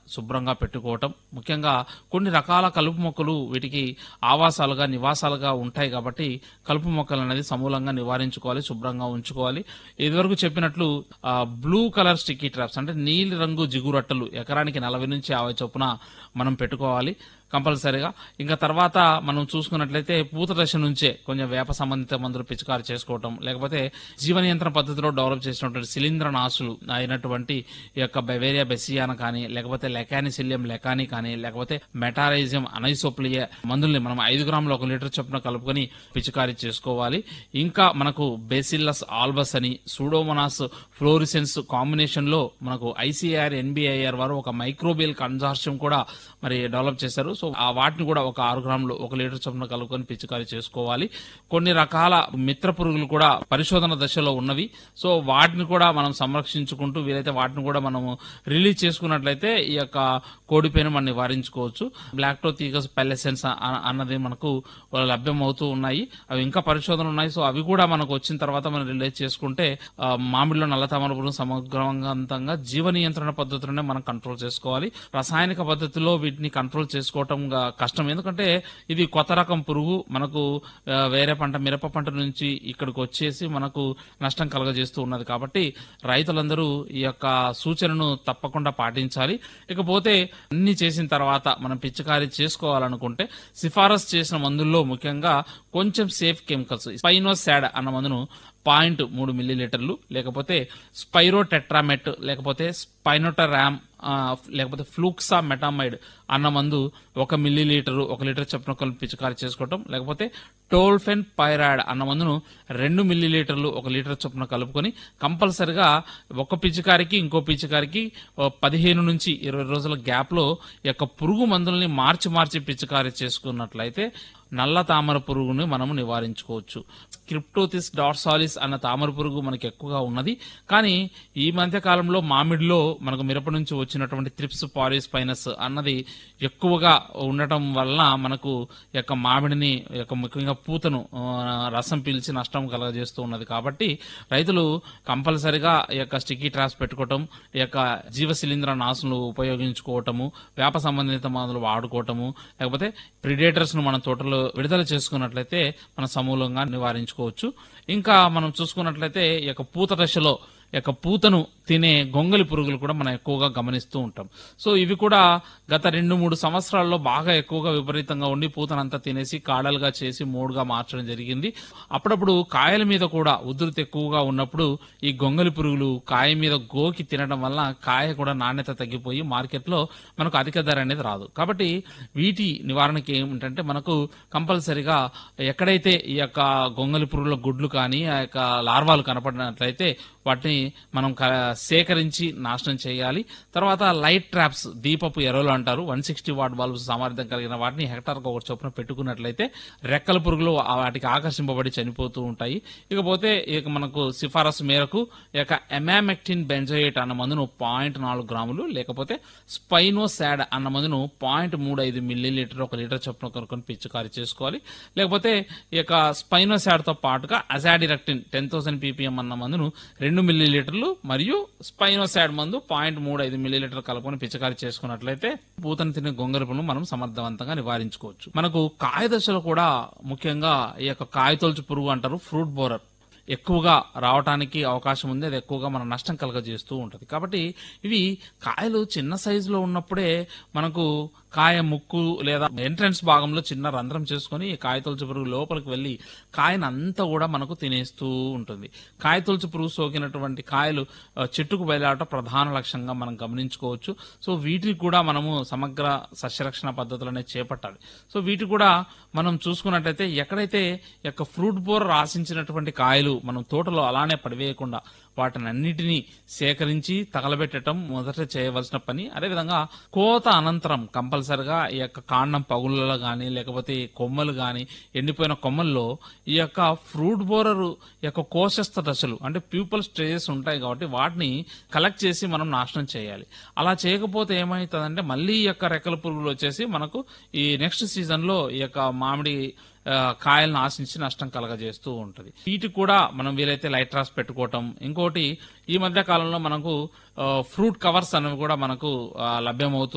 శుభ్రంగా పెట్టుకోవటం ముఖ్యంగా కొన్ని రకాల కలుపు మొక్కలు వీటికి ఆవాసాలుగా నివాసాలుగా ఉంటాయి కాబట్టి కలుపు మొక్కలు అనేది సమూలంగా నివారించుకోవాలి శుభ్రంగా ఉంచుకోవాలి ఇదివరకు చెప్పినట్లు ఆ, బ్లూ కలర్ స్టిక్కీ ట్రాప్స్ అంటే నీలి రంగు జిగురట్టలు ఎకరానికి నలభై నుంచి యాభై చొప్పున మనం పెట్టుకోవాలి కంపల్సరీగా ఇంకా తర్వాత మనం చూసుకున్నట్లయితే పూత దశ నుంచే కొంచెం వేప సంబంధిత మందులు పిచికారి చేసుకోవటం లేకపోతే జీవ నియంత్రణ పద్ధతిలో డెవలప్ చేసినటువంటి శిలీంద్ర నాశులు అయినటువంటి ఈ యొక్క బెవేరియా బెసియాన కానీ లేకపోతే లెకానిసిలియం లెకాని కానీ లేకపోతే మెటారైజియం అనైసోప్లియ మందుల్ని మనం ఐదు గ్రాములు ఒక లీటర్ చొప్పున కలుపుకొని పిచికారి చేసుకోవాలి ఇంకా మనకు బేసిల్లస్ ఆల్బస్ అని సూడోమోనాస్ ఫ్లోరిసెన్స్ కాంబినేషన్ లో మనకు ఐసీఆర్ ఎన్బిఐఆర్ వారు ఒక మైక్రోబియల్ కన్సార్షియం కూడా మరి డెవలప్ చేశారు సో ఆ వాటిని కూడా ఒక ఆరు గ్రాములు ఒక లీటర్ చొప్పున కలుపుకొని పిచికారి చేసుకోవాలి కొన్ని రకాల మిత్ర పురుగులు కూడా పరిశోధన దశలో ఉన్నవి సో వాటిని కూడా మనం సంరక్షించుకుంటూ వీలైతే వాటిని కూడా మనము రిలీజ్ చేసుకున్నట్లయితే ఈ యొక్క కోడిపైన మనం నివారించుకోవచ్చు బ్లాక్టోథీగస్ పెల్లెసెన్స్ అన్నది మనకు లభ్యం అవుతూ ఉన్నాయి అవి ఇంకా పరిశోధనలు ఉన్నాయి సో అవి కూడా మనకు వచ్చిన తర్వాత మనం రిలీజ్ చేసుకుంటే ఆ, మామిడిలో నల్ల తామర పురుగు సమగ్రవంతంగా జీవ నియంత్రణ పద్ధతులనే మనం కంట్రోల్ చేసుకోవాలి రసాయనిక పద్ధతిలో వీటిని కంట్రోల్ చేసుకోవటం గా కష్టం ఎందుకంటే ఇది కొత్త రకం పురుగు మనకు ఆ, వేరే పంట మిరప పంట నుంచి ఇక్కడికి వచ్చేసి మనకు నష్టం కలగజేస్తూ ఉన్నది కాబట్టి రైతులందరూ ఈ యొక్క సూచనను తప్పకుండా పాటించాలి ఇకపోతే అన్ని చేసిన తర్వాత మనం పిచికారీ చేసుకోవాలనుకుంటే సిఫారసు చేసిన మందుల్లో ముఖ్యంగా కొంచెం సేఫ్ కెమికల్స్ స్పైనోసాడ్ అన్న మందును పాయింట్ మూడు మిల్లీ లీటర్లు లేకపోతే స్పైరో టెట్రామెట్ లేకపోతే స్పైనోటరామ్ ఆ, లేకపోతే ఫ్లూక్సా మెటామైడ్ అన్న మందు ఒక మిల్లీ లీటరు ఒక లీటర్ చొప్పున కలిపి పిచికారి చేసుకోవటం లేకపోతే టోల్ఫెన్ పైరాడ్ అన్న మందును రెండు మిల్లీ లీటర్లు ఒక లీటర్ చొప్పున కలుపుకొని కంపల్సరిగా ఒక పిచికారికి ఇంకో పిచికారికి ఓ పదిహేను నుంచి ఇరవై రోజుల గ్యాప్ లో ఈ యొక్క పురుగు మందుల్ని మార్చి మార్చి పిచికారి చేసుకున్నట్లయితే నల్ల తామర పురుగుని మనము నివారించుకోవచ్చు క్రిప్టోథిస్ డార్సాలిస్ అన్న తామర పురుగు మనకి ఎక్కువగా ఉన్నది కానీ ఈ మధ్య కాలంలో మామిడిలో మనకు మిరప నుంచి వచ్చినటువంటి త్రిప్స్ పారిస్ పైనస్ అన్నది ఎక్కువగా ఉండటం వలన మనకు ఈ యొక్క మామిడిని ఈ యొక్క ముఖ్యంగా పూతను ఆ, రసం పీల్చి నష్టం కలగజేస్తూ ఉన్నది కాబట్టి రైతులు కంపల్సరిగా ఈ యొక్క స్టిక్కీ ట్రాప్స్ పెట్టుకోవటం ఈ యొక్క జీవ శిలీంద్ర నాశనలు ఉపయోగించుకోవటము వేప సంబంధిత మందులు వాడుకోవటము లేకపోతే ప్రిడేటర్స్ ను మన తోటలో విడుదల చేసుకున్నట్లయితే మన సమూలంగా నివారించుకోవచ్చు ఇంకా మనం చూసుకున్నట్లయితే ఈ యొక్క పూత దశలో ఈ యొక్క పూతను తినే గొంగలి పురుగులు కూడా మనం ఎక్కువగా గమనిస్తూ ఉంటాం సో ఇవి కూడా గత రెండు మూడు సంవత్సరాల్లో బాగా ఎక్కువగా విపరీతంగా ఉండి పూతనంతా తినేసి కాడలుగా చేసి మూడుగా మార్చడం జరిగింది అప్పుడప్పుడు కాయల మీద కూడా ఉధృతి ఎక్కువగా ఉన్నప్పుడు ఈ గొంగలి పురుగులు కాయ మీద గోకి తినడం వల్ల కాయ కూడా నాణ్యత తగ్గిపోయి మార్కెట్లో మనకు అధిక ధర అనేది రాదు కాబట్టి వీటి నివారణకి ఏమిటంటే మనకు కంపల్సరిగా ఎక్కడైతే ఈ యొక్క గొంగలి పురుగుల గుడ్లు కానీ ఆ యొక్క లార్వాలు కనపడినట్లయితే వాటిని మనం క- సేకరించి నాశనం చేయాలి తర్వాత లైట్ ట్రాప్స్ దీపపు ఎరువులు అంటారు వన్ సిక్స్టీ వాట్ బల్బ్స్ సామర్థ్యం కలిగిన వాటిని హెక్టార్ ఒక చొప్పున పెట్టుకున్నట్లయితే రెక్కల పురుగులు ఆ వాటికి ఆకర్షింపబడి చనిపోతూ ఉంటాయి ఇకపోతే ఇక మనకు సిఫారసు మేరకు ఈ యొక్క ఎమామెక్టిన్ బెంజోయేట్ అన్న మందును పాయింట్ నాలుగు గ్రాములు లేకపోతే స్పైనోసాడ్ అన్న మందును పాయింట్ మూడు ఐదు మిల్లీ లీటర్ ఒక లీటర్ చొప్పున కొనుక్కొని పిచికారి చేసుకోవాలి లేకపోతే ఈ యొక్క స్పైనోసాడ్ తో పాటుగా అజాడిరక్టిన్ టెన్ థౌసండ్ పీపీఎం అన్న మందును రెండు మిల్లీ లీటర్లు మరియు స్పైనోసాడ్ మందు పాయింట్ మూడు ఐదు మిల్లీ లీటర్ కలుపుకొని పిచికారి చేసుకున్నట్లయితే పూతను తినే గొంగరపును మనం సమర్థవంతంగా నివారించుకోవచ్చు మనకు కాయ దశలో కూడా ముఖ్యంగా ఈ యొక్క కాయతొలుచు పురుగు అంటారు ఫ్రూట్ బోరర్ ఎక్కువగా రావటానికి అవకాశం ఉంది అది ఎక్కువగా మన నష్టం కలగజేస్తూ ఉంటుంది కాబట్టి ఇవి కాయలు చిన్న సైజులో ఉన్నప్పుడే మనకు కాయ ముక్కు లేదా ఎంట్రన్స్ భాగంలో చిన్న రంధ్రం చేసుకొని ఈ కాయ తొలుచు పురుగు లోపలికి వెళ్ళి కాయను అంతా కూడా మనకు తినేస్తూ ఉంటుంది కాయ తొలుచు పురుగు సోకినటువంటి కాయలు ఆ, చెట్టుకు బయలాట ప్రధాన లక్ష్యంగా మనం గమనించుకోవచ్చు సో వీటికి కూడా మనము సమగ్ర సస్యరక్షణ పద్ధతులు అనేది చేపట్టాలి సో వీటి కూడా మనం చూసుకున్నట్టయితే ఎక్కడైతే ఈ యొక్క ఫ్రూట్ బోర్ రాసించినటువంటి కాయలు మనం తోటలో అలానే పడివేయకుండా వాటిని అన్నిటినీ సేకరించి తగలబెట్టడం మొదట చేయవలసిన పని అదేవిధంగా కోత అనంతరం కంపల్సరిగా ఈ యొక్క కాండం పగుళ్ళలో గాని లేకపోతే ఈ కొమ్మలు గాని ఎండిపోయిన కొమ్మల్లో ఈ యొక్క ఫ్రూట్ బోరర్ యొక్క కోశస్థ దశలు అంటే ప్యూపల్ స్టేజెస్ ఉంటాయి కాబట్టి వాటిని కలెక్ట్ చేసి మనం నాశనం చేయాలి అలా చేయకపోతే ఏమవుతుందంటే మళ్ళీ ఈ యొక్క రెక్కల పురుగులు వచ్చేసి మనకు ఈ నెక్స్ట్ సీజన్ లో ఈ యొక్క మామిడి ఆ, కాయలను ఆశించి నష్టం కలగజేస్తూ ఉంటది వీటికి కూడా మనం వీలైతే లైట్ రాస్ పెట్టుకోవటం ఇంకోటి ఈ మధ్య కాలంలో మనకు ఫ్రూట్ కవర్స్ అనేవి కూడా మనకు ఆ, లభ్యమవుతూ